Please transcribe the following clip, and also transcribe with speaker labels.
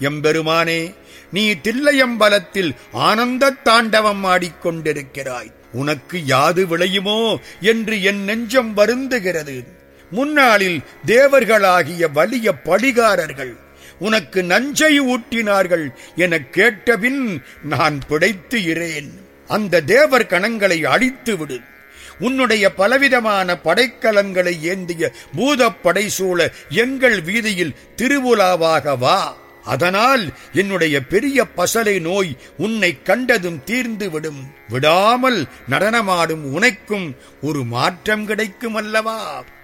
Speaker 1: எம்பெருமானே நீ தில்லையம்பலத்தில் ஆனந்த தாண்டவம் ஆடிக்கொண்டிருக்கிறாய் உனக்கு யாது விளையுமோ என்று என் நெஞ்சம் வருந்துகிறது முன்னாளில் தேவர்களாகிய வலிய பழிகாரர்கள் உனக்கு நஞ்சை ஊட்டினார்கள் எனக் கேட்டபின் நான் பிழைத்து இரேன் அந்த தேவர் கணங்களை அழித்து விடு உன்னுடைய பலவிதமான படைக்கலன்களை ஏந்திய பூதப்படை சூழ எங்கள் வீதியில் திருவுலாவாக வா அதனால் என்னுடைய பெரிய பசலை நோய் உன்னை கண்டதும் தீர்ந்து விடும் விடாமல் நடனமாடும் உனக்கும் ஒரு மாற்றம் கிடைக்கும் அல்லவா